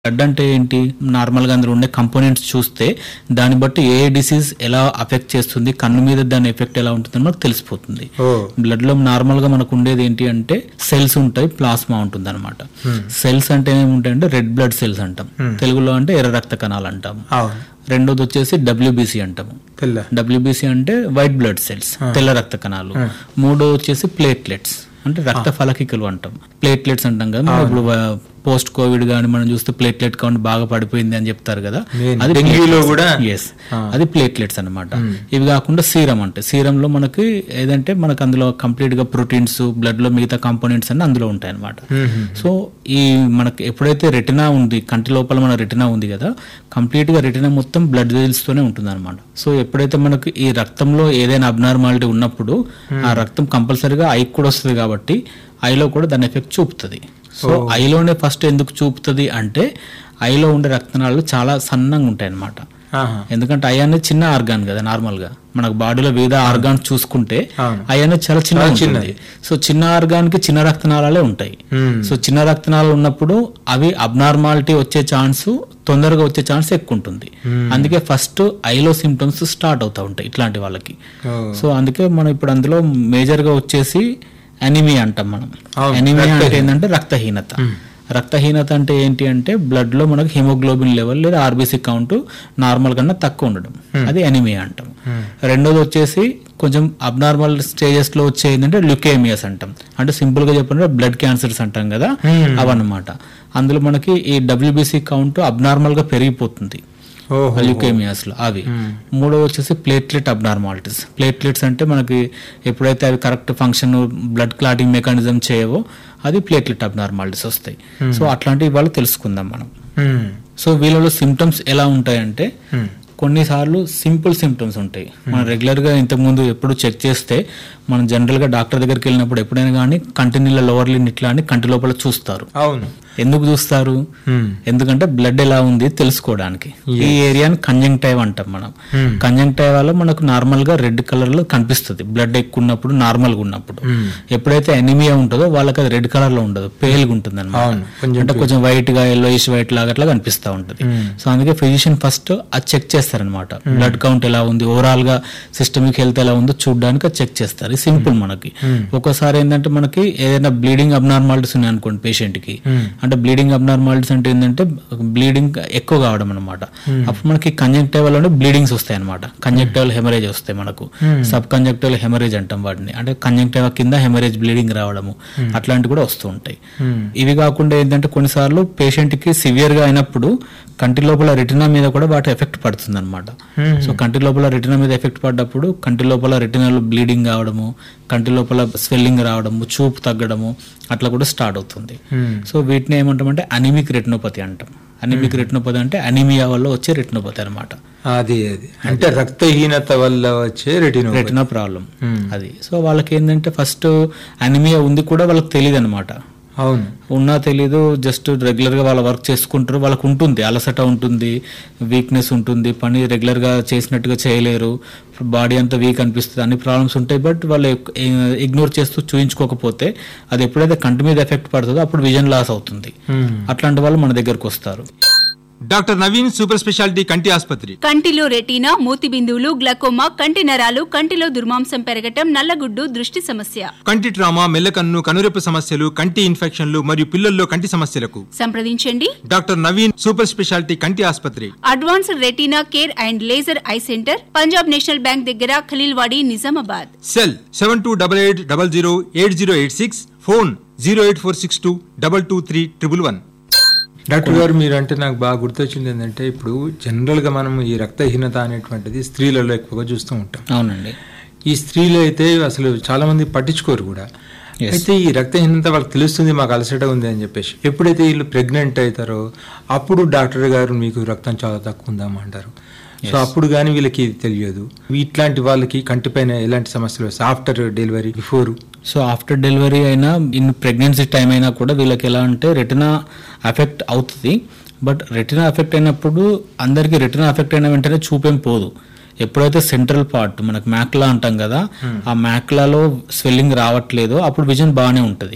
Blood అంటే ఏంటి normal గా అందులో ఉండే కంపోనెంట్స్ చూస్తే దాన్ని బట్టి ఏ డిసీజ్ ఎలా అఫెక్ట్ చేస్తుంది కన్ను మీద దాని ఎఫెక్ట్ ఎలా ఉంటుందని మనకు తెలిసిపోతుంది ఓ బ్లడ్ లో నార్మల్ గా మనకు ఉండేది ఏంటి అంటే సెల్స్ ఉంటాయి ప్లాస్మా ఉంటుంది అనమాట సెల్స్ అంటే ఏముంటాయంటే రెడ్ బ్లడ్ సెల్స్ అంటాం తెలుగులో అంటే ఎర్ర రక్త కణాలు అంటాం అవును రెండోది వచ్చేసి డబ్ల్యూబీసీ అంటాము తెల్ల డబ్ల్యూబీసీ అంటే వైట్ బ్లడ్ సెల్స్ తెల్ల రక్త కణాలు మూడో వచ్చేసి ప్లేట్లెట్స్ అంటే రక్త ఫలకికలు అంటాం ప్లేట్లెట్స్ అంటాం కదా మనం ఇప్పుడు పోస్ట్ కోవిడ్ గాని మనం చూస్తే ప్లేట్లెట్ కౌంట్ బాగా పడిపోయింది అని చెప్తారు కదా Main. అది డెంగ్యూలో కూడా ఎస్ అది ప్లేట్లెట్స్ అన్నమాట ఇవి కాకుండా సీరం అంటే సీరం లో మనకి ఏదంటే మనకు అందులో కంప్లీట్ గా ప్రోటీన్స్ బ్లడ్ లో మిగతా కాంపోనెంట్స్ అన్ని అందులో ఉంటాయి అనమాట సో ఈ మనకి ఎప్పుడైతే రెటినా ఉంది కంటి లోపల మన రెటినా ఉంది కదా కంప్లీట్ గా రెటినా మొత్తం బ్లడ్ వెల్స్ తోనే ఉంటుంది అనమాట సో ఎప్పుడైతే మనకి ఈ రక్తంలో ఏదైనా అబ్నార్మాలిటీ ఉన్నప్పుడు ఆ రక్తం కంపల్సరీగా ఐకి కూడా వస్తుంది కాబట్టి ఐలో కూడా దాని ఎఫెక్ట్ చూపుతుంది సో ఐలోనే ఫస్ట్ ఎందుకు చూపుతుంది అంటే ఐలో ఉండే రక్తనాళాలు చాలా సన్నంగా ఉంటాయి అన్నమాట ఆహా. ఎందుకంటే ఐ అనేది చిన్న ఆర్గాన్ కదా నార్మల్ గా మనకు బాడీలో వివిధ ఆర్గాన్స్ చూసుకుంటే అవును. ఐ అనేది చాలా చిన్న ఉంటుంది సో చిన్న ఆర్గాన్ కి చిన్న రక్తనాళాలే ఉంటాయి మ్మ్. సో చిన్న రక్తనాళాలు ఉన్నప్పుడు అవి అబ్నార్మాలిటీ వచ్చే ఛాన్స్ తొందరగా వచ్చే ఛాన్స్ ఎక్కువ ఉంటుంది అందుకే ఫస్ట్ ఐలో సిమ్టమ్స్ స్టార్ట్ అవుతా ఉంటాయి ఇట్లాంటి వాళ్ళకి ఓ. సో అందుకే మనం ఇప్పుడు అందులో మేజర్ గా వచ్చేసి అనిమియా అంటాం మనం అవును, అనిమియా అంటే ఏంటంటే రక్తహీనత రక్తహీనత అంటే ఏంటి అంటే బ్లడ్ లో మనకు హిమోగ్లోబిన్ లెవెల్ లేదా ఆర్బీసీ కౌంట్ నార్మల్ కన్నా తక్కువ ఉండడం అది అనిమియా అంటాం రెండోది వచ్చేసి కొంచెం అబ్నార్మల్ స్టేజెస్ లో వచ్చే ఏంటంటే ల్యుకేమియాస్ అంటాం అంటే సింపుల్ గా చెప్పాలంటే బ్లడ్ క్యాన్సర్స్ అంటాం కదా అవన్నమాట అందులో మనకి ఈ డబ్ల్యూబీసీ కౌంట్ అబ్నార్మల్ గా పెరిగిపోతుంది ఓహో ల్యూకేమియాస్ లో అవి మూడో వచ్చేసి ప్లేట్లెట్ అబ్నార్మాలిటీస్ ప్లేట్లెట్స్ అంటే మనకి ఎప్పుడైతే అవి correct function blood clotting mechanism చేయవో అది ప్లేట్లెట్ అబ్నార్మాలిటీస్ వస్తాయి సో అట్లాంటివి వాళ్ళు తెలుసుకుందాం మనం మ్మ్. సో వీళ్ళలో సిమ్టమ్స్ ఎలా ఉంటాయంటే మ్మ్. కొన్నిసార్లు సింపుల్ సిమ్టమ్స్ ఉంటాయి మనం రెగ్యులర్ గా ఇంతకుముందు ఎప్పుడు చెక్ చేస్తే మనం జనరల్ గా డాక్టర్ దగ్గరికి వెళ్ళినప్పుడు ఎప్పుడైనా కానీ కంటి నీళ్ళ లోవర్ లిన్ ఇట్లా అని కంటి లోపల చూస్తారు అవును ఎందుకు చూస్తారు మ్మ్. ఎందుకంటే బ్లడ్ ఎలా ఉంది తెలుసుకోవడానికి ఈ ఏరియాని కంజంక్టైవ్ అంటాం మనం Hmm. కంజంక్టైవాలో మనకు నార్మల్ గా రెడ్ కలర్ లో కనిపిస్తుంది బ్లడ్ ఎక్కువ ఉన్నప్పుడు నార్మల్ గా ఉన్నప్పుడు Hmm. ఎప్పుడైతే ఎనిమియా ఉంటుందో వాళ్ళకి అది రెడ్ కలర్ లో ఉండదు పేల్గా ఉంటుంది అవును, కొంచెం అంటే కొంచెం వైట్ గా ఎల్లోయిష్ వైట్ లాగా అట్లా కనిపిస్తా ఉంటుంది సో అందుకే ఫిజిషియన్ ఫస్ట్ అది చెక్ చేస్తారనమాట బ్లడ్ కౌంట్ ఎలా ఉంది ఓవరాల్ గా సిస్టమిక్ హెల్త్ ఎలా ఉందో చూడడానికి అది చెక్ చేస్తారు ఇది సింపుల్ మనకి ఒక్కోసారి ఏంటంటే మనకి ఏదైనా బ్లీడింగ్ అబ్నార్మాలిటీస్ ఉన్నాయి అనుకోండి పేషెంట్ కి అంటే బ్లీడింగ్ అబ్నార్మాలిటీస్ అంటే ఏంటంటే బ్లీడింగ్ ఎక్కువ కావడం అనమాట అప్పుడు మనకి కంజంక్టివల్ అంటే బ్లీడింగ్స్ వస్తాయి అనమాట కంజంక్టివల్ హెమరేజ్ వస్తాయి మనకు సబ్ కంజంక్టివల్ హెమరేజ్ అంటాం వాటిని అంటే కంజంక్టివ కింద హెమరేజ్ బ్లీడింగ్ రావడము అట్లాంటివి కూడా వస్తూ ఉంటాయి ఇవి కాకుండా ఏంటంటే కొన్నిసార్లు పేషెంట్ కి సివియర్ గా అయినప్పుడు కంటి లోపల రెటినా మీద కూడా వాటి ఎఫెక్ట్ పడుతుంది అనమాట సో కంటి లోపల రెటినా మీద ఎఫెక్ట్ పడ్డప్పుడు కంటి లోపల రెటినాలో బ్లీడింగ్ కావడము కంటి లోపల స్వెల్లింగ్ రావడము చూపు తగ్గడము అట్లా కూడా స్టార్ట్ అవుతుంది మ్మ్. సో వీటిని ఏమంటామంటే అనిమిక్ రెటినోపతి అంటాం అనిమిక్ రెటినోపతి అంటే అనిమియా వల్ల వచ్చే రెటినోపతి అనమాట అది అది అంటే రక్తహీనత వల్ల వచ్చే రెటినో రెటినా ప్రాబ్లం అది సో వాళ్ళకి ఏంటంటే ఫస్ట్ అనిమియా ఉంది కూడా వాళ్ళకి తెలియదు అనమాట అవును ఉన్నా తెలీదు జస్ట్ రెగ్యులర్ గా వాళ్ళ వర్క్ చేసుకుంటారు వాళ్ళకు ఉంటుంది అలసట ఉంటుంది వీక్నెస్ ఉంటుంది పని రెగ్యులర్ గా చేసినట్టుగా చేయలేరు బాడీ అంతా వీక్ అనిపిస్తుంది అన్ని ప్రాబ్లమ్స్ ఉంటాయి బట్ వాళ్ళు ఇగ్నోర్ చేస్తూ చూయించుకోకపోతే అది ఎప్పుడైతే కంటి మీద ఎఫెక్ట్ పడుతుందో అప్పుడు విజన్ లాస్ అవుతుంది మ్మ్. అట్లాంటి వాళ్ళు మన దగ్గరకు వస్తారు డాక్టర్ నవీన్ సూపర్ స్పెషాలిటీ కంటి ఆసుపత్రి కంటిలో రెటీనా మూతి బిందువులు గ్లకోమా కంటి నరాలు కంటిలో దుర్మాంసం పెరగటం నల్లగుడ్డు దృష్టి సమస్య కంటి ట్రామా మెల్లకన్ను కనురెప్ప సమస్యలు కంటి ఇన్ఫెక్షన్లు మరియు పిల్లల్లో కంటి సమస్యలకు సంప్రదించండి డాక్టర్ నవీన్ సూపర్ స్పెషాలిటీ కంటి ఆసుపత్రి advanced retina care and laser eye centre Punjab National Bank దగ్గర Khaleelwadi Nizamabad cell seven two double eight double zero eight zero eight six phone zero eight four six two double two three triple one doctor గారు మీరు అంటే నాకు బాగా గుర్తొచ్చింది ఏంటంటే ఇప్పుడు general గా మనం ఈ రక్తహీనత అనేటువంటిది స్త్రీలలో ఎక్కువగా చూస్తూ ఉంటాం అవునండి ఈ స్త్రీలు అయితే అసలు చాలా మంది పట్టించుకోరు కూడా అయితే ఈ రక్తహీనత వాళ్ళకి తెలుస్తుంది మాకు అలసట ఉంది అని చెప్పేసి ఎప్పుడైతే వీళ్ళు ప్రెగ్నెంట్ అవుతారో అప్పుడు డాక్టర్ గారు మీకు రక్తం చాలా తక్కువ ఉందామంటారు సో అప్పుడు కానీ వీళ్ళకి ఇది తెలియదు ఇట్లాంటి వాళ్ళకి కంటిపైన ఎలాంటి సమస్యలు వస్తాయి after delivery before so after delivery అయినా ఇన్ ప్రెగ్నెన్సీ టైం అయినా కూడా వీళ్ళకి ఎలా అంటే రెటినా అఫెక్ట్ అవుతుంది బట్ రెటినా అఫెక్ట్ అయినప్పుడు అందరికీ రెటినా అఫెక్ట్ అయిన వెంటనే చూపేం పోదు ఎప్పుడైతే సెంట్రల్ పార్ట్ మనకు మ్యాక్లా అంటాం కదా ఆ మ్యాక్లాలో స్వెల్లింగ్ రావట్లేదో అప్పుడు విజన్ బాగానే ఉంటుంది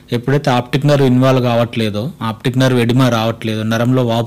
ఎప్పుడైతే ఆప్టిక్ నర్వ్ ఇన్వాల్వ్ కావట్లేదో ఆప్టిక్ నర్వ్ ఎడిమా రావట్లేదో నరంలో వాపు